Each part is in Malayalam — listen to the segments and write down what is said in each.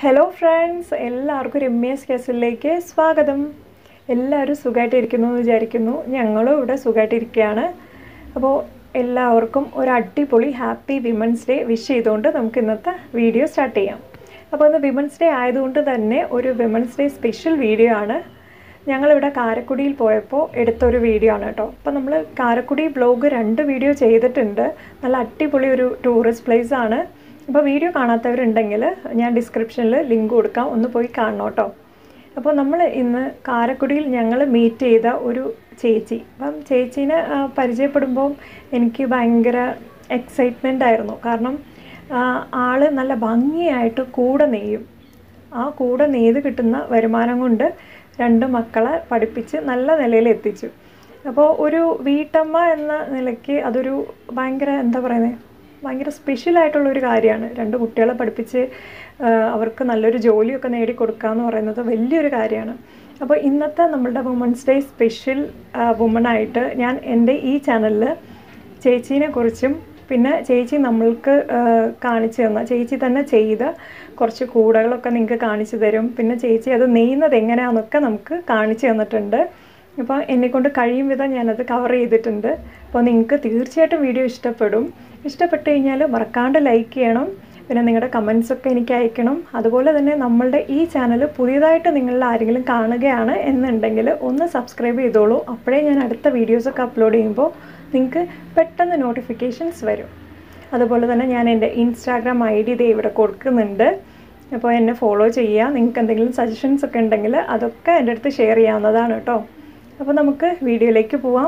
ഹലോ ഫ്രണ്ട്സ് എല്ലാവർക്കും രമ്യാസ് കേസിലേക്ക് സ്വാഗതം എല്ലാവരും സുഖമായിട്ടിരിക്കുന്നു എന്ന് വിചാരിക്കുന്നു ഞങ്ങളും ഇവിടെ സുഖമായിട്ടിരിക്കുകയാണ് അപ്പോൾ എല്ലാവർക്കും ഒരു അടിപൊളി ഹാപ്പി വിമൻസ് ഡേ വിഷ് ചെയ്തുകൊണ്ട് നമുക്ക് ഇന്നത്തെ വീഡിയോ സ്റ്റാർട്ട് ചെയ്യാം അപ്പോൾ ഇന്ന് വിമൻസ് ഡേ ആയതുകൊണ്ട് തന്നെ ഒരു വിമൻസ് ഡേ സ്പെഷ്യൽ വീഡിയോ ആണ് ഞങ്ങളിവിടെ കാരക്കുടിയിൽ പോയപ്പോൾ എടുത്തൊരു വീഡിയോ ആണ് കേട്ടോ അപ്പോൾ നമ്മൾ കാരക്കുടി ബ്ലോഗ് രണ്ട് വീഡിയോ ചെയ്തിട്ടുണ്ട് നല്ല അടിപൊളി ഒരു ടൂറിസ്റ്റ് പ്ലേസ് ആണ് അപ്പോൾ വീഡിയോ കാണാത്തവരുണ്ടെങ്കിൽ ഞാൻ ഡിസ്ക്രിപ്ഷനിൽ ലിങ്ക് കൊടുക്കാം ഒന്ന് പോയി കാണണം കേട്ടോ അപ്പോൾ നമ്മൾ ഇന്ന് കാരക്കുടിയിൽ ഞങ്ങൾ മീറ്റ് ചെയ്ത ഒരു ചേച്ചി അപ്പം ചേച്ചീനെ ആ, പരിചയപ്പെടുമ്പോൾ എനിക്ക് ഭയങ്കര എക്സൈറ്റ്മെൻ്റ് ആയിരുന്നു കാരണം ആ, ആള് നല്ല ഭംഗിയായിട്ട് കൂടെ നെയ്യും ആ കൂടെ നെയ്ത് കിട്ടുന്ന വരുമാനം കൊണ്ട് രണ്ട് മക്കളെ പഠിപ്പിച്ച് നല്ല നിലയിൽ എത്തിച്ചു അപ്പോൾ ഒരു വീട്ടമ്മ എന്ന നിലയ്ക്ക് അതൊരു ഭയങ്കര എന്താ പറയുന്നത് ഭയങ്കര സ്പെഷ്യൽ ആയിട്ടുള്ള ഒരു കാര്യമാണ് രണ്ട് കുട്ടികളെ പഠിപ്പിച്ച് ആ, അവർക്ക് നല്ലൊരു ജോലിയൊക്കെ നേടിക്കൊടുക്കുക എന്ന് പറയുന്നത് വലിയൊരു കാര്യമാണ് അപ്പോൾ ഇന്നത്തെ നമ്മളുടെ വുമൻസ് ഡേ സ്പെഷ്യൽ വുമണായിട്ട് ഞാൻ എൻ്റെ ഈ ചാനലിൽ ചേച്ചീനെ കുറിച്ചും പിന്നെ ചേച്ചി നമ്മൾക്ക് ആ, കാണിച്ചു തന്ന ചേച്ചി തന്നെ ചെയ്ത കുറച്ച് കൂടകളൊക്കെ നിങ്ങൾക്ക് കാണിച്ചു തരും പിന്നെ ചേച്ചി അത് നെയ്യുന്നത് എങ്ങനെയാണെന്നൊക്കെ നമുക്ക് കാണിച്ചു തന്നിട്ടുണ്ട് അപ്പോൾ എന്നെക്കൊണ്ട് കഴിയും വിധം ഞാനത് കവർ ചെയ്തിട്ടുണ്ട് അപ്പോൾ നിങ്ങൾക്ക് തീർച്ചയായിട്ടും വീഡിയോ ഇഷ്ടപ്പെടും ഇഷ്ടപ്പെട്ട് കഴിഞ്ഞാൽ മറക്കാണ്ട് ലൈക്ക് ചെയ്യണം പിന്നെ നിങ്ങളുടെ കമൻസ് ഒക്കെ എനിക്ക് അയക്കണം അതുപോലെ തന്നെ നമ്മളുടെ ഈ ചാനൽ പുതിയതായിട്ട് നിങ്ങളിൽ ആരെങ്കിലും കാണുകയാണ് എന്നുണ്ടെങ്കിൽ ഒന്ന് സബ്സ്ക്രൈബ് ചെയ്തോളൂ അപ്പോഴേ ഞാൻ അടുത്ത വീഡിയോസൊക്കെ അപ്ലോഡ് ചെയ്യുമ്പോൾ നിങ്ങൾക്ക് പെട്ടെന്ന് നോട്ടിഫിക്കേഷൻസ് വരും അതുപോലെ തന്നെ ഞാൻ എൻ്റെ ഇൻസ്റ്റാഗ്രാം ഐ ഡി ഇതേ ഇവിടെ കൊടുക്കുന്നുണ്ട് അപ്പോൾ എന്നെ ഫോളോ ചെയ്യുക നിങ്ങൾക്ക് എന്തെങ്കിലും സജഷൻസ് ഒക്കെ ഉണ്ടെങ്കിൽ അതൊക്കെ എൻ്റെ അടുത്ത് ഷെയർ ചെയ്യാവുന്നതാണ് കേട്ടോ അപ്പോൾ നമുക്ക് വീഡിയോയിലേക്ക് പോവാം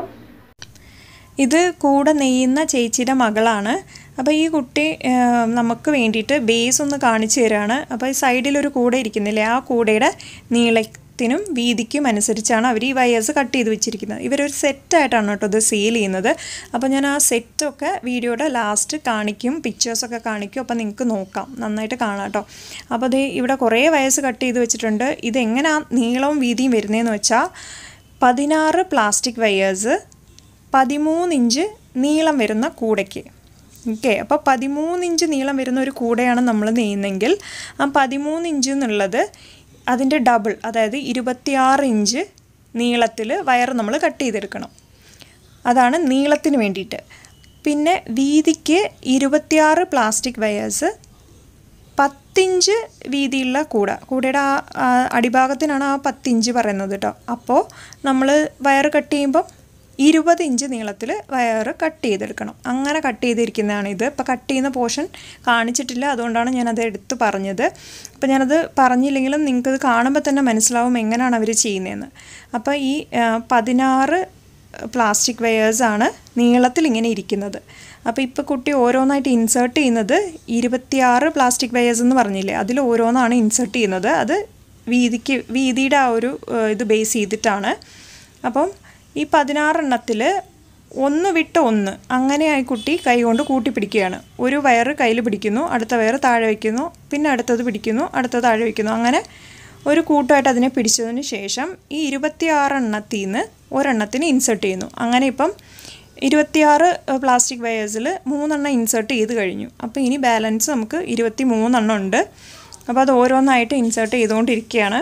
ഇത് കൂടെ നെയ്യുന്ന ചേച്ചിയുടെ മകളാണ് അപ്പോൾ ഈ കുട്ടി ആ, നമുക്ക് വേണ്ടിയിട്ട് ബേസ് ഒന്ന് കാണിച്ചു തരാണ് അപ്പോൾ ഈ സൈഡിലൊരു കൂടെ ഇരിക്കുന്നില്ലേ ആ കൂടയുടെ നീളത്തിനും വീതിക്കും അനുസരിച്ചാണ് അവർ ഈ വയേഴ്സ് കട്ട് ചെയ്ത് വെച്ചിരിക്കുന്നത് ഇവരൊരു സെറ്റായിട്ടാണ് കേട്ടോ ഇത് സെയിൽ ചെയ്യുന്നത് അപ്പോൾ ഞാൻ ആ സെറ്റൊക്കെ വീഡിയോയുടെ ലാസ്റ്റ് കാണിക്കും പിക്ചേഴ്സൊക്കെ കാണിക്കും അപ്പോൾ നിങ്ങൾക്ക് നോക്കാം നന്നായിട്ട് കാണാം കേട്ടോ അപ്പോൾ അത് ഇവിടെ കുറേ വയസ്സ് കട്ട് ചെയ്ത് വെച്ചിട്ടുണ്ട് ഇതെങ്ങനെയാണ് നീളവും വീതിയും വരുന്നതെന്ന് വെച്ചാൽ പതിനാറ് പ്ലാസ്റ്റിക് വയേഴ്സ് പതിമൂന്ന് ഇഞ്ച് നീളം വരുന്ന കൂടയ്ക്ക് ഓക്കെ അപ്പോൾ പതിമൂന്ന് ഇഞ്ച് നീളം വരുന്ന ഒരു കൂടയാണ് നമ്മൾ നെയ്യുന്നെങ്കിൽ ആ പതിമൂന്ന് ഇഞ്ച് എന്നുള്ളത് അതിൻ്റെ ഡബിൾ അതായത് ഇരുപത്തിയാറ് ഇഞ്ച് നീളത്തിൽ വയർ നമ്മൾ കട്ട് ചെയ്തെടുക്കണം അതാണ് നീളത്തിന് വേണ്ടിയിട്ട് പിന്നെ വീതിക്ക് ഇരുപത്തിയാറ് പ്ലാസ്റ്റിക് വയേഴ്സ് പത്തിഞ്ച് വീതിയുള്ള കൂട കൂടയുടെ ആ ആ അടിഭാഗത്തിനാണ് ആ പത്തിഞ്ച് പറയുന്നത് കേട്ടോ അപ്പോൾ നമ്മൾ വയർ കട്ട് ചെയ്യുമ്പം ഇരുപത് ഇഞ്ച് നീളത്തിൽ വയർ കട്ട് ചെയ്തെടുക്കണം അങ്ങനെ കട്ട് ചെയ്തിരിക്കുന്നതാണ് ഇത് ഇപ്പോൾ കട്ട് ചെയ്യുന്ന പോർഷൻ കാണിച്ചിട്ടില്ല അതുകൊണ്ടാണ് ഞാനത് എടുത്ത് പറഞ്ഞത് അപ്പോൾ ഞാനത് പറഞ്ഞില്ലെങ്കിലും നിങ്ങൾക്കത് കാണുമ്പോൾ തന്നെ മനസ്സിലാവും എങ്ങനെയാണ് അവർ ചെയ്യുന്നതെന്ന് അപ്പോൾ ഈ ആ, പതിനാറ് പ്ലാസ്റ്റിക് വെയേഴ്സാണ് നീളത്തിൽ ഇങ്ങനെ ഇരിക്കുന്നത് അപ്പോൾ ഇപ്പോൾ കുട്ടി ഓരോന്നായിട്ട് ഇൻസേർട്ട് ചെയ്യുന്നത് ഇരുപത്തിയാറ് പ്ലാസ്റ്റിക് വെയേഴ്സ് എന്ന് പറഞ്ഞില്ലേ അതിൽ ഓരോന്നാണ് ഇൻസേർട്ട് ചെയ്യുന്നത് അത് വീതിക്ക് വീതിയുടെ ആ ഒരു ഏഹ്, ഇത് ബേസ് ചെയ്തിട്ടാണ് അപ്പം ഈ പതിനാറെണ്ണത്തിൽ ഒന്ന് വിട്ട് ഒന്ന് അങ്ങനെയായി കുട്ടി കൈ കൊണ്ട് കൂട്ടി പിടിക്കുകയാണ് ഒരു വയറ് കയ്യിൽ പിടിക്കുന്നു അടുത്ത വയറ് താഴെ വയ്ക്കുന്നു പിന്നെ അടുത്തത് പിടിക്കുന്നു അടുത്തത് താഴെ വയ്ക്കുന്നു അങ്ങനെ ഒരു കൂട്ടമായിട്ട് അതിനെ പിടിച്ചതിന് ശേഷം ഈ ഇരുപത്തിയാറ് എണ്ണത്തിൽ നിന്ന് ഒരെണ്ണത്തിന് ഇൻസേർട്ട് ചെയ്യുന്നു അങ്ങനെ ഇപ്പം ഇരുപത്തിയാറ് പ്ലാസ്റ്റിക് വയേഴ്സിൽ മൂന്നെണ്ണം ഇൻസേർട്ട് ചെയ്ത് കഴിഞ്ഞു അപ്പോൾ ഇനി ബാലൻസ് നമുക്ക് ഇരുപത്തി മൂന്നെണ്ണം ഉണ്ട് അപ്പോൾ അത് ഓരോന്നായിട്ട് ഇൻസേർട്ട് ചെയ്തുകൊണ്ടിരിക്കുകയാണ്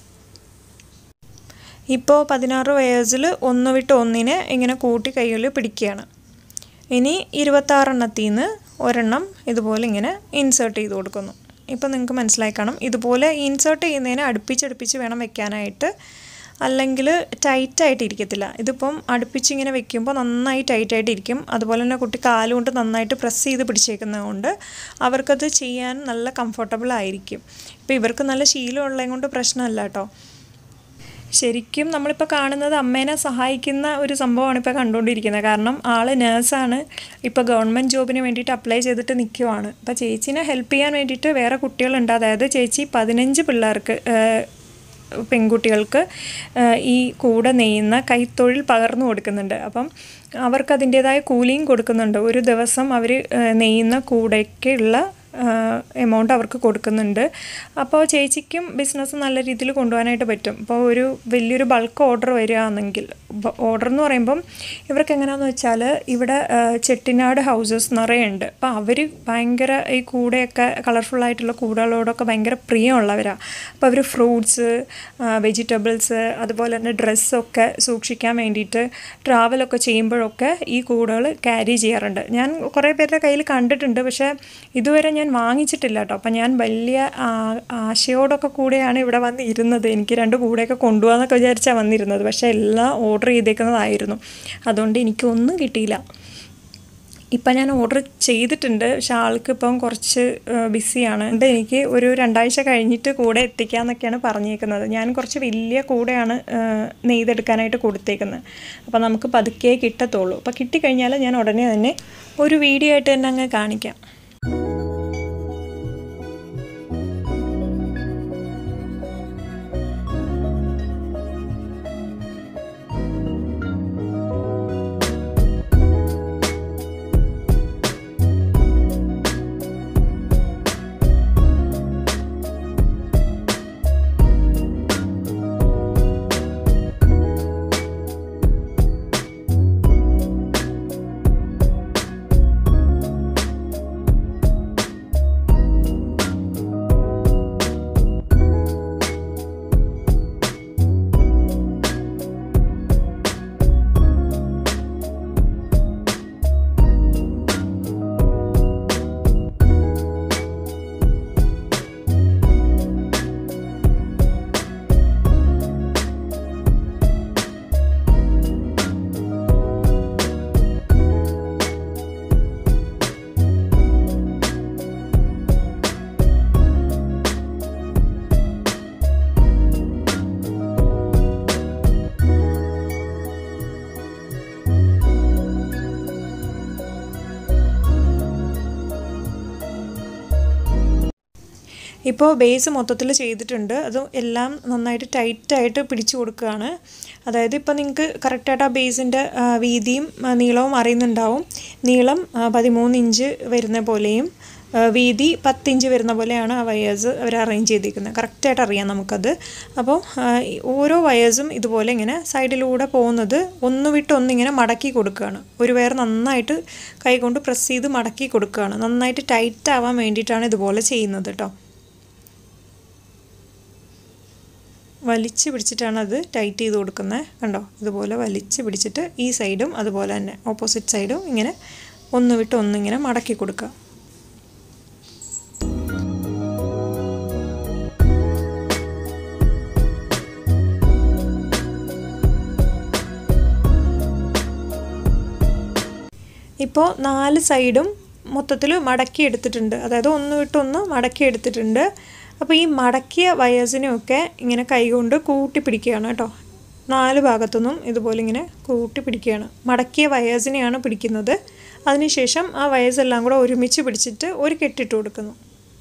ഇപ്പോൾ പതിനാറ് വയേഴ്സിൽ ഒന്ന് വിട്ട് ഒന്നിനെ ഇങ്ങനെ കൂട്ടി കൈകളിൽ പിടിക്കുകയാണ് ഇനി ഇരുപത്താറെണ്ണത്തിൽ നിന്ന് ഒരെണ്ണം ഇതുപോലെ ഇങ്ങനെ ഇൻസേർട്ട് ചെയ്ത് കൊടുക്കുന്നു ഇപ്പോൾ നിങ്ങൾക്ക് മനസ്സിലായി കാണും ഇതുപോലെ ഇൻസേർട്ട് ചെയ്യുന്നതിന് അടുപ്പിച്ചടുപ്പിച്ച് വേണം വെക്കാനായിട്ട് അല്ലെങ്കിൽ ടൈറ്റായിട്ട് ഇരിക്കത്തില്ല ഇതിപ്പം അടുപ്പിച്ചിങ്ങനെ വെക്കുമ്പോൾ നന്നായി ടൈറ്റായിട്ട് ഇരിക്കും അതുപോലെ തന്നെ കുട്ടി കാലുകൊണ്ട് നന്നായിട്ട് പ്രസ് ചെയ്ത് പിടിച്ചേക്കുന്നതുകൊണ്ട് അവർക്കത് ചെയ്യാൻ നല്ല കംഫർട്ടബിൾ ആയിരിക്കും ഇപ്പോൾ ഇവർക്ക് നല്ല ശീലമുള്ളത് കൊണ്ട് പ്രശ്നമല്ല കേട്ടോ ശരിക്കും നമ്മളിപ്പോൾ കാണുന്നത് അമ്മേനെ സഹായിക്കുന്ന ഒരു സംഭവമാണ് ഇപ്പോൾ കണ്ടുകൊണ്ടിരിക്കുന്നത് കാരണം ആള് നേഴ്സാണ് ഇപ്പോൾ ഗവൺമെൻറ് ജോബിന് വേണ്ടിയിട്ട് അപ്ലൈ ചെയ്തിട്ട് നിൽക്കുവാണ് അപ്പോൾ ചേച്ചീനെ ഹെൽപ്പ് ചെയ്യാൻ വേണ്ടിയിട്ട് വേറെ കുട്ടികളുണ്ട് അതായത് ചേച്ചി പതിനഞ്ച് പിള്ളേർക്ക് ഏഹ്, പെൺകുട്ടികൾക്ക് ഏഹ്, ഈ കൂടെ നെയ്യുന്ന കൈത്തൊഴിൽ പകർന്നു കൊടുക്കുന്നുണ്ട് അപ്പം അവർക്ക് അതിൻ്റേതായ കൂലിയും കൊടുക്കുന്നുണ്ട് ഒരു ദിവസം അവർ നെയ്യുന്ന കൂടയ്ക്കുള്ള എമൗണ്ട് അവർക്ക് കൊടുക്കുന്നുണ്ട് അപ്പോൾ ചേച്ചിക്കും ബിസിനസ് നല്ല രീതിയിൽ കൊണ്ടുപോകാനായിട്ട് പറ്റും ഇപ്പോൾ ഒരു വലിയൊരു ബൾക്ക് ഓർഡർ വരികയാണെങ്കിൽ ഓർഡർ എന്ന് പറയുമ്പം ഇവർക്ക് എങ്ങനെയാണെന്ന് വെച്ചാൽ ഇവിടെ ആ, ചെട്ടിനാട് ഹൗസസ് നിറയെ ഉണ്ട് അപ്പോൾ അവർ ഭയങ്കര ഈ കൂടെയൊക്കെ കളർഫുള്ളായിട്ടുള്ള കൂടുകളോടൊക്കെ ഭയങ്കര പ്രിയമുള്ളവരാണ് അപ്പോൾ അവർ ഫ്രൂട്ട്സ് വെജിറ്റബിൾസ് അതുപോലെ തന്നെ ഡ്രസ്സൊക്കെ സൂക്ഷിക്കാൻ വേണ്ടിയിട്ട് ട്രാവലൊക്കെ ചെയ്യുമ്പോഴൊക്കെ ഈ കൂടുകൾ ക്യാരി ചെയ്യാറുണ്ട് ഞാൻ കുറേ പേരുടെ കയ്യിൽ കണ്ടിട്ടുണ്ട് പക്ഷേ ഇതുവരെ ഞാൻ വാങ്ങിച്ചിട്ടില്ല കേട്ടോ അപ്പം ഞാൻ വലിയ ആ- ആശയോടൊക്കെ കൂടെയാണ് ഇവിടെ വന്ന് ഇരുന്നത് എനിക്ക് രണ്ട് കൂടെയൊക്കെ കൊണ്ടുപോകാമെന്നൊക്കെ വിചാരിച്ചാണ് വന്നിരുന്നത് പക്ഷേ എല്ലാം ഓർഡർ ചെയ്തേക്കുന്നതായിരുന്നു അതുകൊണ്ട് എനിക്കൊന്നും കിട്ടിയില്ല ഇപ്പം ഞാൻ ഓർഡർ ചെയ്തിട്ടുണ്ട് പക്ഷെ ആൾക്ക് ഇപ്പം കുറച്ച് ബിസിയാണ് ഉണ്ട് എനിക്ക് ഒരു രണ്ടാഴ്ച കഴിഞ്ഞിട്ട് കൂടെ എത്തിക്കാമെന്നൊക്കെയാണ് പറഞ്ഞേക്കുന്നത് ഞാൻ കുറച്ച് വലിയ കൂടെയാണ് ആ, നെയ്തെടുക്കാനായിട്ട് കൊടുത്തേക്കുന്നത് അപ്പോൾ നമുക്ക് പതുക്കെ കിട്ടത്തുള്ളൂ അപ്പോൾ കിട്ടിക്കഴിഞ്ഞാൽ ഞാൻ ഉടനെ തന്നെ ഒരു വീഡിയോ ആയിട്ട് തന്നെ അങ്ങ് കാണിക്കാം ഇപ്പോൾ ബേസ് മൊത്തത്തിൽ ചെയ്തിട്ടുണ്ട് അത് എല്ലാം നന്നായിട്ട് ടൈറ്റായിട്ട് പിടിച്ചു കൊടുക്കുകയാണ് അതായത് ഇപ്പോൾ നിങ്ങൾക്ക് കറക്റ്റായിട്ട് ആ ബേസിൻ്റെ വീതിയും ആ, നീളവും അറിയുന്നുണ്ടാവും നീളം ആ, പതിമൂന്ന് ഇഞ്ച് വരുന്ന പോലെയും ആ, വീതി പത്തിഞ്ച് വരുന്ന പോലെയാണ് ആ വയേഴ്സ് അവർ അറേഞ്ച് ചെയ്തിരിക്കുന്നത് കറക്റ്റായിട്ട് അറിയാം നമുക്കത് അപ്പോൾ ആ, ഈ ഓരോ വയേഴ്സും ഇതുപോലെ ഇങ്ങനെ സൈഡിലൂടെ പോകുന്നത് ഒന്ന് വിട്ട് ഒന്നിങ്ങനെ മടക്കി കൊടുക്കുകയാണ് ഒരു വയർ നന്നായിട്ട് കൈകൊണ്ട് പ്രസ് ചെയ്ത് മടക്കി കൊടുക്കുകയാണ് നന്നായിട്ട് ടൈറ്റ് ആവാൻ വേണ്ടിയിട്ടാണ് ഇതുപോലെ ചെയ്യുന്നത് കേട്ടോ വലിച്ച് പിടിച്ചിട്ടാണ് അത് ടൈറ്റ് ചെയ്ത് കൊടുക്കുന്നത് കണ്ടോ ഇതുപോലെ വലിച്ച് പിടിച്ചിട്ട് ഈ സൈഡും അതുപോലെ തന്നെ ഓപ്പോസിറ്റ് സൈഡും ഇങ്ങനെ ഒന്ന് വിട്ട് ഒന്നിങ്ങനെ മടക്കി കൊടുക്കുക ഇപ്പോൾ നാല് സൈഡും മൊത്തത്തിൽ മടക്കി എടുത്തിട്ടുണ്ട് അതായത് ഒന്ന് വിട്ടൊന്ന് മടക്കി എടുത്തിട്ടുണ്ട് അപ്പോൾ ഈ മടക്കിയ വയേഴ്സിനെയൊക്കെ ഇങ്ങനെ കൈകൊണ്ട് കൂട്ടി പിടിക്കുകയാണ് കേട്ടോ നാല് ഭാഗത്തുനിന്നും ഇതുപോലെ ഇങ്ങനെ കൂട്ടി പിടിക്കുകയാണ് മടക്കിയ വയേഴ്സിനെയാണ് പിടിക്കുന്നത് അതിനുശേഷം ആ വയേഴ്സ് എല്ലാം കൂടെ ഒരുമിച്ച് പിടിച്ചിട്ട് ഒരു കെട്ടിട്ട് കൊടുക്കുന്നു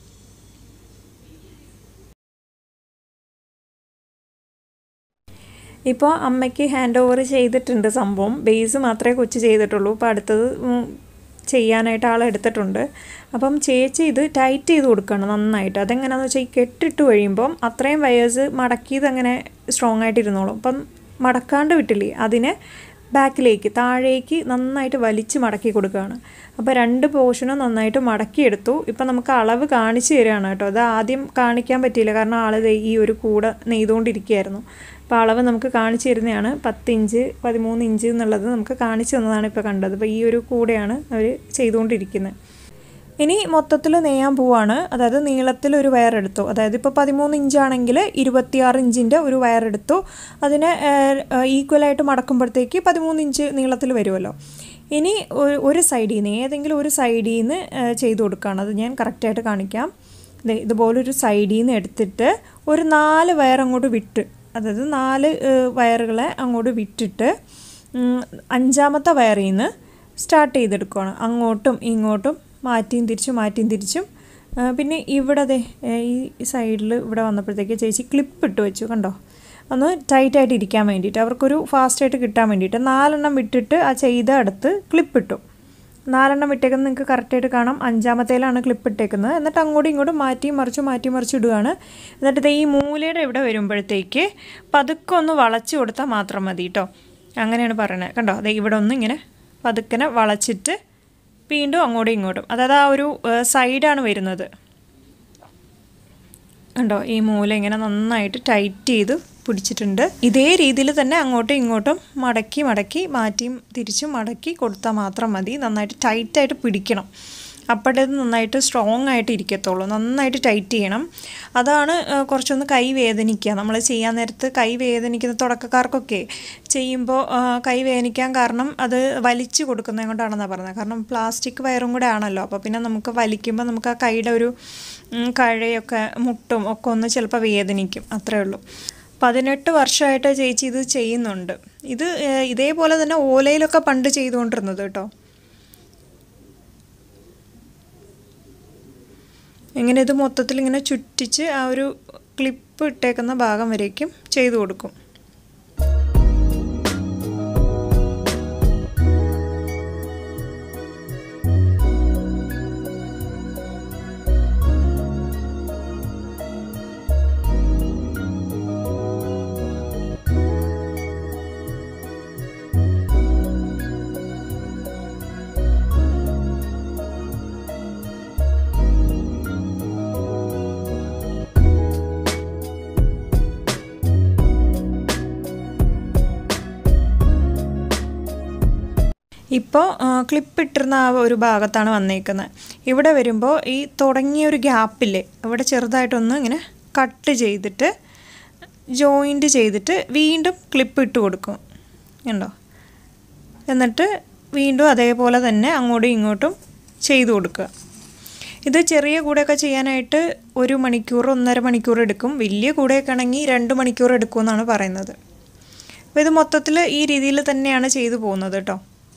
ഇപ്പോൾ അമ്മയ്ക്ക് ഹാൻഡ് ഓവർ ചെയ്തിട്ടുണ്ട് സംഭവം ബേസ് മാത്രമേ കൊച്ചു ചെയ്തിട്ടുള്ളൂ ഇപ്പോൾ അടുത്തത് ഉം, ചെയ്യാനായിട്ട് ആൾ എടുത്തിട്ടുണ്ട് അപ്പം ചേച്ചി ഇത് ടൈറ്റ് ചെയ്ത് കൊടുക്കണം നന്നായിട്ട് അതെങ്ങനെയാണെന്ന് വെച്ചാൽ ഈ കെട്ടിട്ട് കഴിയുമ്പം അത്രയും വയേഴ്സ് മടക്കിയത് അങ്ങനെ സ്ട്രോങ് ആയിട്ട് ഇരുന്നോളും അപ്പം മടക്കാണ്ട് വിട്ടില്ലേ അതിനെ ബാക്കിലേക്ക് താഴേക്ക് നന്നായിട്ട് വലിച്ച് മടക്കി കൊടുക്കുകയാണ് അപ്പോൾ രണ്ട് പോർഷനും നന്നായിട്ട് മടക്കിയെടുത്തു ഇപ്പം നമുക്ക് അളവ് കാണിച്ചു തരികയാണ് കേട്ടോ അത് ആദ്യം കാണിക്കാൻ പറ്റിയില്ല കാരണം ആൾ ദേ ഈ ഒരു കൂടെ നെയ്തുകൊണ്ടിരിക്കുകയായിരുന്നു അപ്പോൾ അളവ് നമുക്ക് കാണിച്ചു തരുന്നതാണ് പത്ത് ഇഞ്ച് പതിമൂന്ന് ഇഞ്ച് എന്നുള്ളത് നമുക്ക് കാണിച്ചു തന്നതാണ് ഇപ്പോൾ കണ്ടത് അപ്പോൾ ഈ ഒരു കൂടെയാണ് അവർ ചെയ്തുകൊണ്ടിരിക്കുന്നത് ഇനി മൊത്തത്തിൽ നെയ്യാൻ പോവാണ് അതായത് നീളത്തിൽ ഒരു വയറെടുത്തു അതായത് ഇപ്പോൾ പതിമൂന്ന് ഇഞ്ചാണെങ്കിൽ ഇരുപത്തിയാറ് ഇഞ്ചിൻ്റെ ഒരു വയറെടുത്തു അതിനെ ഈക്വലായിട്ട് മടക്കുമ്പോഴത്തേക്ക് പതിമൂന്ന് ഇഞ്ച് നീളത്തിൽ വരുമല്ലോ ഇനി ഒരു- ഒരു സൈഡിൽ നിന്ന് ഏതെങ്കിലും ഒരു സൈഡിൽ നിന്ന് ചെയ്ത് കൊടുക്കുകയാണ് അത് ഞാൻ കറക്റ്റായിട്ട് കാണിക്കാം ദേ ഇതുപോലൊരു സൈഡിൽ നിന്ന് എടുത്തിട്ട് ഒരു നാല് വയർ അങ്ങോട്ട് വിട്ട് അതായത് നാല് ഏഹ്, വയറുകളെ അങ്ങോട്ട് വിട്ടിട്ട് ഉം, അഞ്ചാമത്തെ വയറിൽ നിന്ന് സ്റ്റാർട്ട് ചെയ്തെടുക്കുകയാണ് അങ്ങോട്ടും ഇങ്ങോട്ടും മാറ്റിയും തിരിച്ചും മാറ്റിയും തിരിച്ചും ആ, പിന്നെ ഇവിടെ ദേ ഏ, ഈ സൈഡിൽ ഇവിടെ വന്നപ്പോഴത്തേക്ക് ചേച്ചി ക്ലിപ്പ് ഇട്ട് വെച്ചു കണ്ടോ ഒന്ന് ടൈറ്റായിട്ട് ഇരിക്കാൻ വേണ്ടിയിട്ട് അവർക്കൊരു ഫാസ്റ്റായിട്ട് കിട്ടാൻ വേണ്ടിയിട്ട് നാലെണ്ണം വിട്ടിട്ട് ആ ചെയ്ത അടുത്ത് ക്ലിപ്പ് ഇട്ടു നാലെണ്ണം ഇട്ടേക്കുന്നത് നിങ്ങൾക്ക് കറക്റ്റായിട്ട് കാണാം അഞ്ചാമത്തേലാണ് ക്ലിപ്പ് ഇട്ടേക്കുന്നത് എന്നിട്ട് അങ്ങോട്ടും ഇങ്ങോട്ടും മാറ്റി മറിച്ച് മാറ്റി മറിച്ച് ഇടുകയാണ് എന്നിട്ട് ദേ ഈ മൂലയുടെ ഇവിടെ വരുമ്പോഴത്തേക്ക് പതുക്കെ ഒന്ന് വളച്ച് കൊടുത്താൽ മാത്രം മതി കേട്ടോ അങ്ങനെയാണ് പറയുന്നത് കണ്ടോ അതെ ഇവിടെ ഒന്ന് ഇങ്ങനെ പതുക്കനെ വളച്ചിട്ട് വീണ്ടും അങ്ങോട്ടും ഇങ്ങോട്ടും അതായത് ആ ഒരു സൈഡാണ് വരുന്നത് കണ്ടോ ഈ മൂല ഇങ്ങനെ നന്നായിട്ട് ടൈറ്റ് ചെയ്ത് പിടിച്ചിട്ടുണ്ട് ഇതേ രീതിയിൽ തന്നെ അങ്ങോട്ടും ഇങ്ങോട്ടും മടക്കി മടക്കി മാറ്റിയും തിരിച്ചും മടക്കി കൊടുത്താൽ മാത്രം മതി നന്നായിട്ട് ടൈറ്റായിട്ട് പിടിക്കണം അപ്പോഴേ ഇത് നന്നായിട്ട് സ്ട്രോങ് ആയിട്ട് ഇരിക്കത്തുള്ളൂ നന്നായിട്ട് ടൈറ്റ് ചെയ്യണം അതാണ് ആ, കുറച്ചൊന്ന് കൈ വേദനിക്കുക നമ്മൾ ചെയ്യാൻ നേരത്ത് കൈ വേദനിക്കുന്ന തുടക്കക്കാർക്കൊക്കെ ചെയ്യുമ്പോൾ ആ, കൈ വേദനിക്കാൻ കാരണം അത് വലിച്ചു കൊടുക്കുന്നത് കൊണ്ടാണെന്നാണ് പറഞ്ഞത് കാരണം പ്ലാസ്റ്റിക് വയറും കൂടെ ആണല്ലോ അപ്പോൾ പിന്നെ നമുക്ക് വലിക്കുമ്പോൾ നമുക്ക് ആ കൈയുടെ ഒരു ഉം, കഴയൊക്കെ മുട്ടും ഒക്കെ ഒന്ന് ചിലപ്പോൾ വേദനിക്കും അത്രേ ഉള്ളൂ പതിനെട്ട് വർഷമായിട്ട് ചേച്ചി ഇത് ചെയ്യുന്നുണ്ട് ഇത് ഏഹ്, ഇതേപോലെ തന്നെ ഓലയിലൊക്കെ പണ്ട് ചെയ്തുകൊണ്ടിരുന്നത് കേട്ടോ ഇങ്ങനെ ഇത് മൊത്തത്തിൽ ഇങ്ങനെ ചുറ്റിച്ച് ആ ഒരു ക്ലിപ്പ് ഇട്ടേക്കുന്ന ഭാഗം വരേക്കും ചെയ്തു കൊടുക്കും ഇപ്പോൾ ക്ലിപ്പ് ഇട്ടിരുന്ന ആ ഒരു ഭാഗത്താണ് വന്നേക്കുന്നത് ഇവിടെ വരുമ്പോൾ ഈ തുടങ്ങിയ ഒരു ഗ്യാപ്പില്ലേ ഇവിടെ ചെറുതായിട്ടൊന്ന് ഇങ്ങനെ കട്ട് ചെയ്തിട്ട് ജോയിൻറ്റ് ചെയ്തിട്ട് വീണ്ടും ക്ലിപ്പ് ഇട്ട് കൊടുക്കും ഉണ്ടോ എന്നിട്ട് വീണ്ടും അതേപോലെ തന്നെ അങ്ങോട്ടും ഇങ്ങോട്ടും ചെയ്തു കൊടുക്കുക ഇത് ചെറിയ കൂടെയൊക്കെ ചെയ്യാനായിട്ട് ഒരു മണിക്കൂർ ഒന്നര മണിക്കൂർ എടുക്കും വലിയ കൂടെയൊക്കെ ആണെങ്കിൽ രണ്ട് മണിക്കൂർ എടുക്കുമെന്നാണ് പറയുന്നത് അപ്പോൾ ഇത് മൊത്തത്തിൽ ഈ രീതിയിൽ തന്നെയാണ് ചെയ്തു പോകുന്നത് കേട്ടോ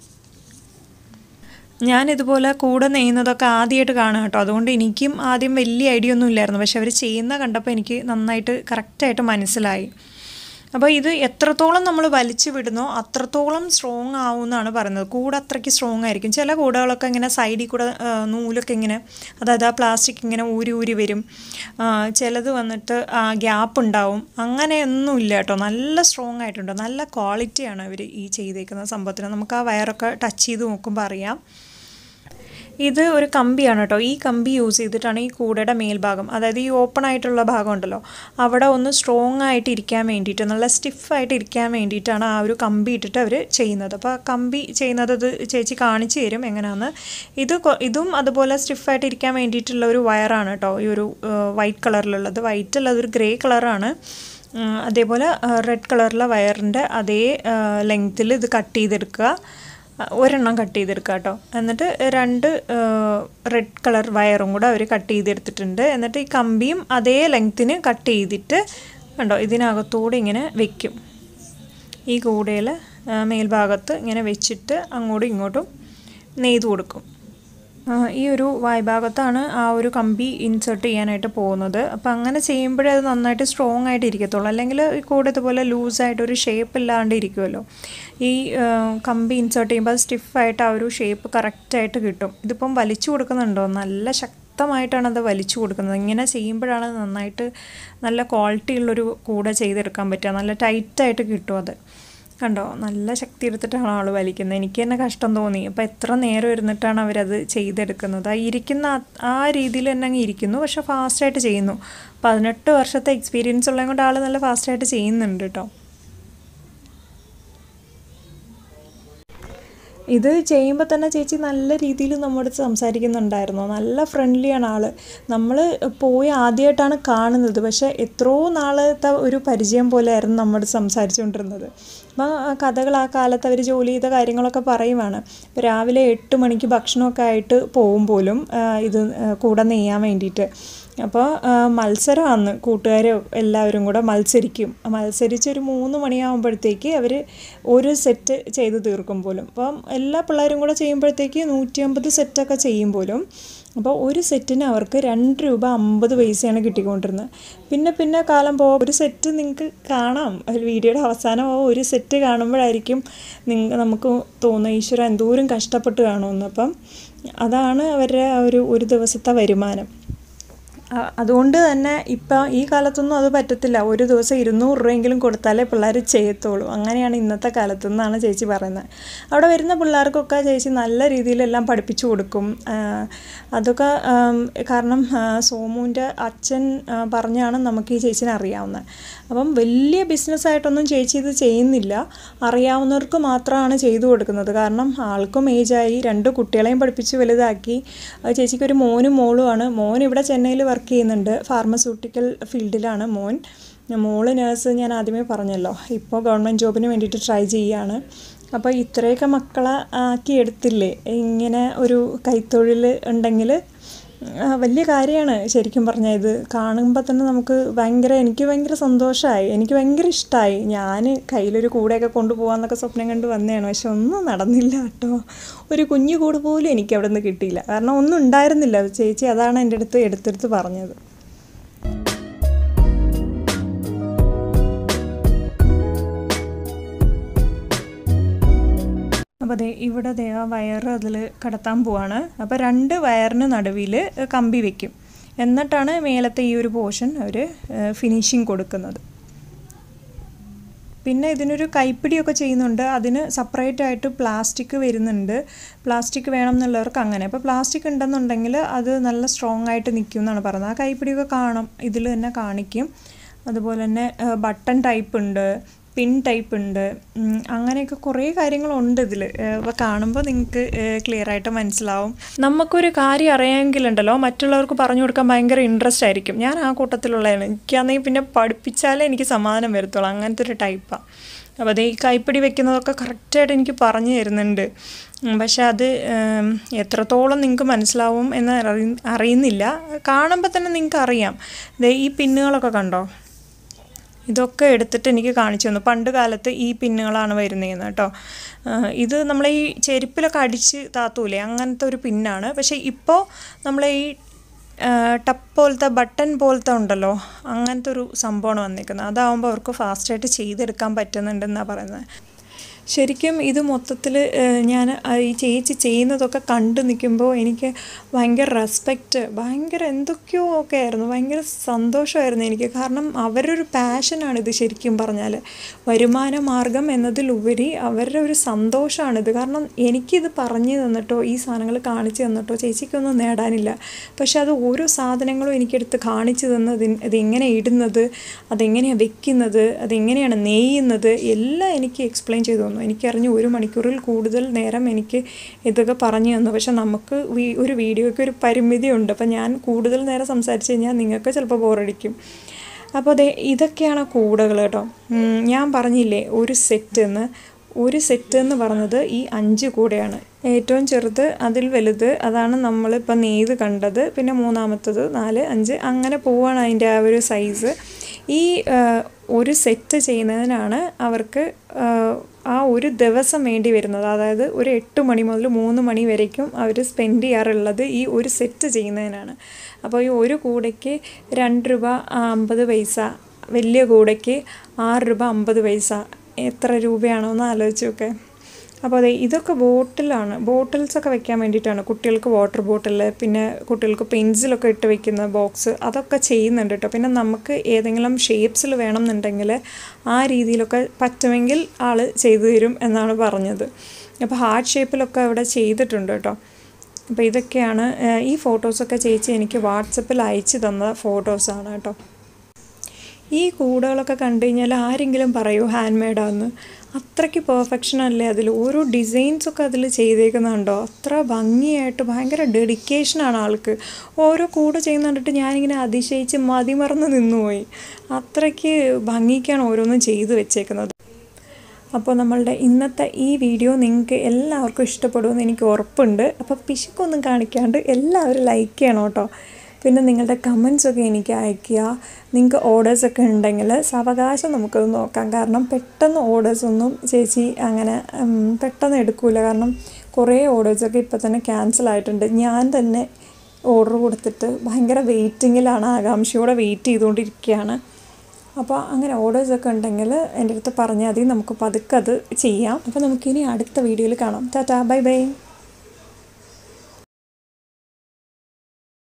ഞാൻ ഇതുപോലെ കൂടെ നെയ്യുന്നതൊക്കെ ആദ്യമായിട്ട് കാണുക കേട്ടോ അതുകൊണ്ട് എനിക്കും ആദ്യം വലിയ ഐഡിയ ഒന്നും ഇല്ലായിരുന്നു പക്ഷെ അവർ ചെയ്യുന്ന കണ്ടപ്പോൾ എനിക്ക് നന്നായിട്ട് കറക്റ്റായിട്ട് മനസ്സിലായി അപ്പോൾ ഇത് എത്രത്തോളം നമ്മൾ വലിച്ചു വിടുന്നോ അത്രത്തോളം സ്ട്രോങ് ആവുമെന്നാണ് പറയുന്നത് കൂടെ അത്രയ്ക്ക് സ്ട്രോങ് ആയിരിക്കും ചില കൂടകളൊക്കെ ഇങ്ങനെ സൈഡിൽ കൂടെ ആ, നൂലൊക്കെ ഇങ്ങനെ അതായത് ആ പ്ലാസ്റ്റിക് ഇങ്ങനെ ഊരി ഊരി വരും ആ, ചിലത് വന്നിട്ട് ഗ്യാപ്പ് ഉണ്ടാവും അങ്ങനെയൊന്നും ഇല്ല കേട്ടോ നല്ല സ്ട്രോങ് ആയിട്ടുണ്ട് നല്ല ക്വാളിറ്റിയാണ് ഇവർ ഈ ചെയ്തേക്കുന്ന സംഭവത്തിന് നമുക്ക് ആ വയറൊക്കെ ടച്ച് ചെയ്ത് നോക്കുമ്പോൾ അറിയാം ഇത് ഒരു കമ്പിയാണ് കേട്ടോ ഈ കമ്പി യൂസ് ചെയ്തിട്ടാണ് ഈ കൂടയുടെ മേൽഭാഗം അതായത് ഈ ഓപ്പൺ ആയിട്ടുള്ള ഭാഗം ഉണ്ടല്ലോ അവിടെ ഒന്ന് സ്ട്രോങ് ആയിട്ട് ഇരിക്കാൻ വേണ്ടിയിട്ട് നല്ല സ്റ്റിഫായിട്ട് ഇരിക്കാൻ വേണ്ടിയിട്ടാണ് ആ ഒരു കമ്പി ഇട്ടിട്ട് അവർ ചെയ്യുന്നത് അപ്പോൾ ആ കമ്പി ചെയ്യുന്നത് ഇത് ചേച്ചി കാണിച്ചു തരും എങ്ങനെയാണെന്ന് ഇത് കൊ- ഇതും അതുപോലെ സ്റ്റിഫായിട്ട് ഇരിക്കാൻ വേണ്ടിയിട്ടുള്ള ഒരു വയറാണ് കേട്ടോ ഈ ഒരു വൈറ്റ് കളറിലുള്ളത് വൈറ്റ് അല്ല അതൊരു ഗ്രേ കളറാണ് ഉം, അതേപോലെ റെഡ് കളറിലെ വയറിൻ്റെ അതേ ലെങ്ത്തിൽ ഇത് കട്ട് ചെയ്തെടുക്കുക അഹ് ഒരെണ്ണം കട്ട് ചെയ്തെടുക്കുക കേട്ടോ എന്നിട്ട് രണ്ട് റെഡ് കളർ വയറും കൂടെ അവർ കട്ട് ചെയ്തെടുത്തിട്ടുണ്ട് എന്നിട്ട് ഈ കമ്പിയും അതേ ലെങ്ത്തിന് കട്ട് ചെയ്തിട്ട് കണ്ടോ ഇതിനകത്തൂടെ ഇങ്ങനെ വെക്കും ഈ കൂടയിൽ മേൽഭാഗത്ത് ഇങ്ങനെ വെച്ചിട്ട് അങ്ങോട്ടും ഇങ്ങോട്ടും നെയ്ത് കൊടുക്കും ആ, ഈ ഒരു വായ്ഭാഗത്താണ് ആ ഒരു കമ്പി ഇൻസേർട്ട് ചെയ്യാനായിട്ട് പോകുന്നത് അപ്പം അങ്ങനെ ചെയ്യുമ്പോഴേ അത് നന്നായിട്ട് സ്ട്രോങ് ആയിട്ട് ഇരിക്കത്തുള്ളൂ അല്ലെങ്കിൽ ഈ കൂടെ ഇതുപോലെ ലൂസായിട്ട് ഒരു ഷേപ്പ് ഇല്ലാണ്ട് ഇരിക്കുമല്ലോ ഈ ആ, കമ്പി ഇൻസേർട്ട് ചെയ്യുമ്പോൾ അത് സ്റ്റിഫായിട്ട് ആ ഒരു ഷേപ്പ് കറക്റ്റായിട്ട് കിട്ടും ഇതിപ്പം വലിച്ചു കൊടുക്കുന്നുണ്ടോ നല്ല ശക്തമായിട്ടാണ് അത് വലിച്ചു കൊടുക്കുന്നത് ഇങ്ങനെ ചെയ്യുമ്പോഴാണ് നന്നായിട്ട് നല്ല ക്വാളിറ്റി ഉള്ളൊരു കൂടെ ചെയ്തെടുക്കാൻ പറ്റുക നല്ല ടൈറ്റായിട്ട് കിട്ടും അത് കണ്ടോ നല്ല ശക്തി എടുത്തിട്ടാണ് ആൾ വലിക്കുന്നത് എനിക്ക് തന്നെ കഷ്ടം തോന്നി അപ്പോൾ എത്ര നേരം ഇരുന്നിട്ടാണ് അവരത് ചെയ്തെടുക്കുന്നത് ആ ഇരിക്കുന്ന ആ- ആ രീതിയിൽ തന്നെ അങ്ങ് ഇരിക്കുന്നു പക്ഷെ ഫാസ്റ്റായിട്ട് ചെയ്യുന്നു പതിനെട്ട് വർഷത്തെ എക്സ്പീരിയൻസ് ഉള്ളത് കൊണ്ട് ആൾ നല്ല ഫാസ്റ്റായിട്ട് ചെയ്യുന്നുണ്ട് കേട്ടോ ഇത് ചെയ്യുമ്പോൾ തന്നെ ചേച്ചി നല്ല രീതിയിൽ നമ്മുടെ അടുത്ത് സംസാരിക്കുന്നുണ്ടായിരുന്നു നല്ല ഫ്രണ്ട്ലിയാണ് ആൾ നമ്മൾ പോയി ആദ്യമായിട്ടാണ് കാണുന്നത് പക്ഷേ എത്രയോ നാളത്തെ ഒരു പരിചയം പോലെയായിരുന്നു നമ്മുടെ സംസാരിച്ചുകൊണ്ടിരുന്നത് അപ്പോൾ ആ കഥകൾ ആ കാലത്ത് അവർ ജോലി ചെയ്ത കാര്യങ്ങളൊക്കെ പറയുവാണ് ഇപ്പോൾ രാവിലെ എട്ട് മണിക്ക് ഭക്ഷണമൊക്കെ ആയിട്ട് പോകും പോലും ആ, ഇത് ആ, കൂടെ നെയ്യാൻ വേണ്ടിയിട്ട് അപ്പോൾ മത്സരമാണ് കൂട്ടുകാർ എല്ലാവരും കൂടെ മത്സരിക്കും മത്സരിച്ച് ഒരു മൂന്ന് മണിയാകുമ്പോഴത്തേക്ക് അവർ ഒരു സെറ്റ് ചെയ്ത് തീർക്കും പോലും അപ്പം എല്ലാ പിള്ളേരും കൂടെ ചെയ്യുമ്പോഴത്തേക്ക് നൂറ്റി അമ്പത് സെറ്റൊക്കെ ചെയ്യും പോലും അപ്പോൾ ഒരു സെറ്റിന് അവർക്ക് രണ്ട് രൂപ അമ്പത് പൈസയാണ് കിട്ടിക്കൊണ്ടിരുന്നത് പിന്നെ പിന്നെ കാലം പോകും ഒരു സെറ്റ് നിങ്ങൾക്ക് കാണാം ഒരു വീഡിയോയുടെ അവസാനം ആ ഒരു സെറ്റ് കാണുമ്പോഴായിരിക്കും നിങ്ങ നമുക്ക് തോന്നുക ഈശ്വര എന്തോരം കഷ്ടപ്പെട്ട് കാണുമെന്ന് അപ്പം അതാണ് അവരുടെ ആ ഒരു ഒരു ദിവസത്തെ വരുമാനം അ- അതുകൊണ്ട് തന്നെ ഇപ്പം ഈ കാലത്തൊന്നും അത് പറ്റത്തില്ല ഒരു ദിവസം ഇരുന്നൂറ് രൂപയെങ്കിലും കൊടുത്താലേ പിള്ളേർ ചെയ്യത്തുള്ളൂ അങ്ങനെയാണ് ഇന്നത്തെ കാലത്ത് എന്നാണ് ചേച്ചി പറയുന്നത് അവിടെ വരുന്ന പിള്ളേർക്കൊക്കെ ചേച്ചി നല്ല രീതിയിലെല്ലാം പഠിപ്പിച്ചു കൊടുക്കും ആ, അതൊക്കെ ആം, കാരണം ആ, സോമുവിൻ്റെ അച്ഛൻ ആ, പറഞ്ഞാണ് നമുക്ക് ഈ ചേച്ചിനെ അറിയാവുന്നത് അപ്പം വലിയ ബിസിനസ്സായിട്ടൊന്നും ചേച്ചി ഇത് ചെയ്യുന്നില്ല അറിയാവുന്നവർക്ക് മാത്രമാണ് ചെയ്തു കൊടുക്കുന്നത് കാരണം ആൾക്കും ഏജായി രണ്ട് കുട്ടികളെയും പഠിപ്പിച്ച് വലുതാക്കി ആ ചേച്ചിക്ക് ഒരു മോനും മോളുമാണ് മോൻ ഇവിടെ ചെന്നൈയിൽ വർക്ക് ചെയ്യുന്നുണ്ട് ഫാർമസ്യൂട്ടിക്കൽ ഫീൽഡിലാണ് മോൻ മോള് നേഴ്സ് ഞാൻ ആദ്യമേ പറഞ്ഞല്ലോ ഇപ്പോൾ ഗവൺമെൻറ് ജോബിന് വേണ്ടിയിട്ട് ട്രൈ ചെയ്യുകയാണ് അപ്പോൾ ഇത്രയൊക്കെ മക്കളെ ആക്കി എടുത്തില്ലേ ഇങ്ങനെ ഒരു കൈത്തൊഴിൽ ഉണ്ടെങ്കിൽ ആ, വലിയ കാര്യമാണ് ശരിക്കും പറഞ്ഞാൽ ഇത് കാണുമ്പോൾ തന്നെ നമുക്ക് ഭയങ്കര എനിക്ക് ഭയങ്കര സന്തോഷമായി എനിക്ക് ഭയങ്കര ഇഷ്ടമായി ഞാൻ കയ്യിലൊരു കൂടെയൊക്കെ കൊണ്ടുപോകാമെന്നൊക്കെ സ്വപ്നം കണ്ട് വന്നതാണ് പക്ഷെ ഒന്നും നടന്നില്ല കേട്ടോ ഒരു കുഞ്ഞു കൂട് പോലും എനിക്ക് അവിടെ നിന്ന് കിട്ടിയില്ല കാരണം ഒന്നും ഉണ്ടായിരുന്നില്ല ചേച്ചി അതാണ് എൻ്റെ അടുത്ത് എടുത്തെടുത്ത് പറഞ്ഞത് അപ്പോൾ ദേ ഇവിടെ ദേ ആ വയർ അതിൽ കടത്താൻ പോവാണ് അപ്പോൾ രണ്ട് വയറിന് നടുവിൽ കമ്പി വെക്കും എന്നിട്ടാണ് മേലത്തെ ഈ ഒരു പോർഷൻ അവർ ഫിനിഷിങ് കൊടുക്കുന്നത് പിന്നെ ഇതിനൊരു കൈപ്പിടിയൊക്കെ ചെയ്യുന്നുണ്ട് അതിന് സെപ്പറേറ്റ് ആയിട്ട് പ്ലാസ്റ്റിക് വരുന്നുണ്ട് പ്ലാസ്റ്റിക് വേണം എന്നുള്ളവർക്ക് അങ്ങനെ അപ്പോൾ പ്ലാസ്റ്റിക് ഉണ്ടെന്നുണ്ടെങ്കിൽ അത് നല്ല സ്ട്രോങ് ആയിട്ട് നിൽക്കും എന്നാണ് പറയുന്നത് ആ കൈപ്പിടിയൊക്കെ കാണും ഇതിൽ തന്നെ കാണിക്കും അതുപോലെ തന്നെ ബട്ടൺ ടൈപ്പ് ഉണ്ട് പിൻ ടൈപ്പ് ഉണ്ട് ഉം, അങ്ങനെയൊക്കെ കുറേ കാര്യങ്ങളുണ്ട് ഇതിൽ അപ്പോൾ കാണുമ്പോൾ നിങ്ങൾക്ക് ക്ലിയർ ആയിട്ട് മനസ്സിലാവും നമുക്കൊരു കാര്യം അറിയാമെങ്കിലുണ്ടല്ലോ മറ്റുള്ളവർക്ക് പറഞ്ഞു കൊടുക്കാൻ ഭയങ്കര ഇൻട്രസ്റ്റ് ആയിരിക്കും ഞാൻ ആ കൂട്ടത്തിലുള്ളതാണ് എനിക്കാണെങ്കിൽ പിന്നെ പഠിപ്പിച്ചാലേ എനിക്ക് സമാധാനം വരത്തുള്ളൂ അങ്ങനത്തെ ഒരു ടൈപ്പാണ് അപ്പോൾ അത് ഈ കൈപ്പിടി വെക്കുന്നതൊക്കെ കറക്റ്റായിട്ട് എനിക്ക് പറഞ്ഞു തരുന്നുണ്ട് ഉം, പക്ഷെ അത് ഉം, എത്രത്തോളം നിങ്ങൾക്ക് മനസ്സിലാവും എന്ന് അറി അറിയുന്നില്ല കാണുമ്പോൾ തന്നെ നിങ്ങൾക്ക് അറിയാം ദേ ഈ പിന്നുകളൊക്കെ കണ്ടോ ഇതൊക്കെ എടുത്തിട്ട് എനിക്ക് കാണിച്ചു തന്നു പണ്ട് കാലത്ത് ഈ പിന്നുകളാണ് വരുന്നതെന്ന് കേട്ടോ ആ, ഇത് നമ്മളെ ഈ ചെരുപ്പിലൊക്കെ അടിച്ച് താത്തൂലേ അങ്ങനത്തെ ഒരു പിന്നാണ് പക്ഷേ ഇപ്പോൾ നമ്മളെ ഈ ആ, ടപ്പ് പോലത്തെ ബട്ടൺ പോലത്തെ ഉണ്ടല്ലോ അങ്ങനത്തെ ഒരു സംഭവമാണ് വന്നിരിക്കുന്നത് അതാവുമ്പോൾ അവർക്ക് ഫാസ്റ്റായിട്ട് ചെയ്തെടുക്കാൻ പറ്റുന്നുണ്ടെന്നാണ് പറയുന്നത് ശരിക്കും ഇത് മൊത്തത്തിൽ ഞാൻ ഈ ചേച്ചി ചെയ്യുന്നതൊക്കെ കണ്ടു നിൽക്കുമ്പോൾ എനിക്ക് ഭയങ്കര റെസ്പെക്റ്റ് ഭയങ്കര എന്തൊക്കെയോ ഒക്കെ ആയിരുന്നു ഭയങ്കര സന്തോഷമായിരുന്നു എനിക്ക് കാരണം അവരൊരു പാഷനാണ് ഇത് ശരിക്കും പറഞ്ഞാൽ വരുമാന മാർഗം എന്നതിലുപരി അവരുടെ ഒരു സന്തോഷമാണിത് കാരണം എനിക്കിത് പറഞ്ഞു തന്നിട്ടോ ഈ സാധനങ്ങൾ കാണിച്ചു തന്നിട്ടോ ചേച്ചിക്കൊന്നും നേടാനില്ല പക്ഷെ അത് ഓരോ സാധനങ്ങളും എനിക്കെടുത്ത് കാണിച്ചു തന്നത് അതെങ്ങനെ ഇടുന്നത് അതെങ്ങനെയാണ് വെക്കുന്നത് അതെങ്ങനെയാണ് നെയ്യുന്നത് എല്ലാം എനിക്ക് എക്സ്പ്ലെയിൻ ചെയ്തു തന്നു എനിക്കറിഞ്ഞു ഒരു മണിക്കൂറിൽ കൂടുതൽ നേരം എനിക്ക് ഇതൊക്കെ പറഞ്ഞു തന്നു പക്ഷെ നമുക്ക് വീ- ഒരു വീഡിയോയ്ക്ക് ഒരു പരിമിതിയുണ്ട് അപ്പം ഞാൻ കൂടുതൽ നേരം സംസാരിച്ച് കഴിഞ്ഞാൽ നിങ്ങൾക്ക് ചിലപ്പോൾ ബോറടിക്കും അപ്പോൾ അതെ ഇതൊക്കെയാണ് കൂടകൾ കേട്ടോ ഉം, ഞാൻ പറഞ്ഞില്ലേ ഒരു സെറ്റ് എന്ന് ഒരു സെറ്റ് എന്ന് പറഞ്ഞത് ഈ അഞ്ച് കൂടെയാണ് ഏറ്റവും ചെറുത് അതിൽ വലുത് അതാണ് നമ്മളിപ്പോൾ നെയ്ത് കണ്ടത് പിന്നെ മൂന്നാമത്തത് നാല് അഞ്ച് അങ്ങനെ പോവാണ് അതിൻ്റെ ആ ഒരു സൈസ് ഈ ആ, ഒരു സെറ്റ് ചെയ്യുന്നതിനാണ് അവർക്ക് ആ, ആ ഒരു ദിവസം വേണ്ടി വരുന്നത് അതായത് ഒരു എട്ട് മണി മുതൽ മൂന്ന് മണി വരയ്ക്കും അവർ സ്പെൻഡ് ചെയ്യാറുള്ളത് ഈ ഒരു സെറ്റ് ചെയ്യുന്നതിനാണ് അപ്പോൾ ഈ ഒരു കൂടയ്ക്ക് രണ്ട് രൂപ അമ്പത് പൈസ വലിയ കൂടയ്ക്ക് ആറ് രൂപ അമ്പത് പൈസ എത്ര രൂപയാണോ എന്ന് ആലോചിച്ച് നോക്കെ അപ്പോൾ അതെ ഇതൊക്കെ ബോട്ടിലാണ് ബോട്ടിൽസൊക്കെ വെക്കാൻ വേണ്ടിയിട്ടാണ് കുട്ടികൾക്ക് വാട്ടർ ബോട്ടിൽ പിന്നെ കുട്ടികൾക്ക് പെൻസിലൊക്കെ ഇട്ട് വെക്കുന്ന ബോക്സ് അതൊക്കെ ചെയ്യുന്നുണ്ട് കേട്ടോ പിന്നെ നമുക്ക് ഏതെങ്കിലും ഷേപ്സിൽ വേണം എന്നുണ്ടെങ്കിൽ ആ രീതിയിലൊക്കെ പറ്റുമെങ്കിൽ ആൾ ചെയ്തു തരും എന്നാണ് പറഞ്ഞത് അപ്പോൾ ഹാർട്ട് ഷേപ്പിലൊക്കെ അവിടെ ചെയ്തിട്ടുണ്ട് കേട്ടോ അപ്പോൾ ഇതൊക്കെയാണ് ഏഹ്, ഈ ഫോട്ടോസൊക്കെ ചേച്ചി എനിക്ക് വാട്സപ്പിൽ അയച്ചു തന്ന ഫോട്ടോസാണ് കേട്ടോ ഈ കൂടുകളൊക്കെ കണ്ടു കഴിഞ്ഞാൽ ആരെങ്കിലും പറയൂ ഹാൻഡ് മെയ്ഡാന്ന് അത്രയ്ക്ക് പെർഫെക്ഷൻ അല്ലേ അതിൽ ഓരോ ഡിസൈൻസ് ഒക്കെ അതിൽ ചെയ്തേക്കുന്നുണ്ടോ അത്ര ഭംഗിയായിട്ട് ഭയങ്കര ഡെഡിക്കേഷനാണ് ആൾക്ക് ഓരോ കൂടെ ചെയ്യുന്ന കണ്ടിട്ട് ഞാനിങ്ങനെ അതിശയിച്ച് മതിമറന്ന് നിന്നുപോയി അത്രയ്ക്ക് ഭംഗിക്കാണ് ഓരോന്നും ചെയ്ത് വെച്ചേക്കുന്നത് അപ്പോൾ നമ്മളുടെ ഇന്നത്തെ ഈ വീഡിയോ നിങ്ങൾക്ക് എല്ലാവർക്കും ഇഷ്ടപ്പെടുമെന്ന് എനിക്ക് ഉറപ്പുണ്ട് അപ്പോൾ പിശുക്കൊന്നും കാണിക്കാണ്ട് എല്ലാവരും ലൈക്ക് ചെയ്യണം കേട്ടോ പിന്നെ നിങ്ങളുടെ കമൻസ് ഒക്കെ എനിക്ക് അയയ്ക്കുക നിങ്ങൾക്ക് ഓർഡേഴ്സൊക്കെ ഉണ്ടെങ്കിൽ സാവകാശം നമുക്കത് നോക്കാം കാരണം പെട്ടെന്ന് ഓർഡേഴ്സൊന്നും ചേച്ചി അങ്ങനെ ഉം, പെട്ടെന്ന് എടുക്കൂല കാരണം കുറേ ഓർഡേഴ്സൊക്കെ ഇപ്പോൾ തന്നെ ക്യാൻസൽ ആയിട്ടുണ്ട് ഞാൻ തന്നെ ഓർഡർ കൊടുത്തിട്ട് ഭയങ്കര വെയിറ്റിങ്ങിലാണ് ആകാംക്ഷയോടെ വെയിറ്റ് ചെയ്തുകൊണ്ടിരിക്കുകയാണ് അപ്പോൾ അങ്ങനെ ഓർഡേഴ്സൊക്കെ ഉണ്ടെങ്കിൽ എൻ്റെ അടുത്ത് പറഞ്ഞാൽ മതി നമുക്ക് പതുക്കെ അത് ചെയ്യാം അപ്പോൾ നമുക്കിനി അടുത്ത വീഡിയോയിൽ കാണാം ടാറ്റാ ബൈ ബൈ